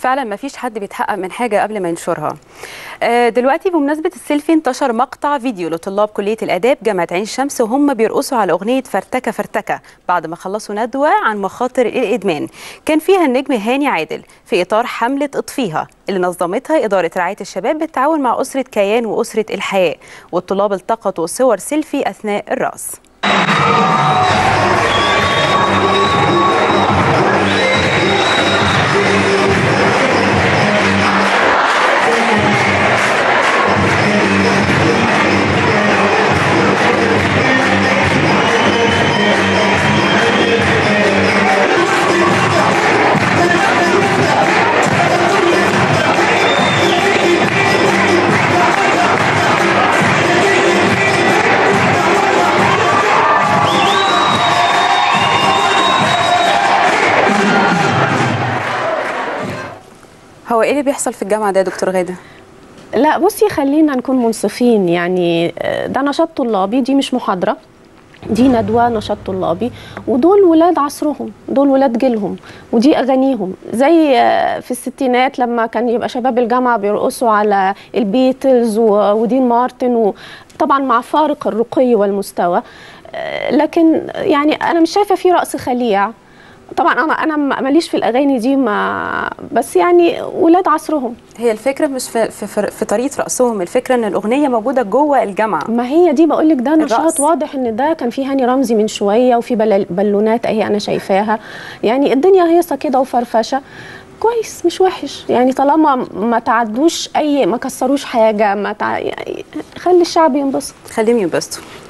فعلا ما فيش حد بيتحقق من حاجه قبل ما ينشرها آه، دلوقتي بمناسبه السيلفي انتشر مقطع فيديو لطلاب كليه الاداب جامعه عين شمس وهم بيرقصوا على اغنيه فرتكه فرتكه بعد ما خلصوا ندوه عن مخاطر الادمان كان فيها النجم هاني عادل في اطار حمله اطفيها اللي نظمتها اداره رعايه الشباب بالتعاون مع اسره كيان واسره الحياه والطلاب التقطوا صور سيلفي اثناء الرقص هو ايه اللي بيحصل في الجامعه ده يا دكتور غاده لا بصي خلينا نكون منصفين يعني آه، ده نشاط طلابي دي مش محاضرة دي ندوة نشاط طلابي ودول ولاد عصرهم دول ولاد جيلهم ودي أغانيهم زي آه، في الستينات لما كان يبقى شباب الجامعة بيرقصوا على البيتلز و- ودين مارتن وطبعا مع فارق الرقي والمستوى آه، لكن يعني أنا مش شايفة في رقص خليع طبعا انا انا ماليش في الاغاني دي ما بس يعني ولاد عصرهم هي الفكره مش في في, في, في طريقه رقصهم الفكره ان الاغنيه موجوده جوه الجامعه ما هي دي بقول لك ده نشاط الرقص. واضح ان ده كان في هاني رمزي من شويه وفي بلل- بالونات اهي انا شايفاها يعني الدنيا هيصه كده وفرفشه كويس مش وحش يعني طالما ما تعدوش اي ما كسروش حاجه ما تع... يعني خلي الشعب ينبسط خليهم ينبسطوا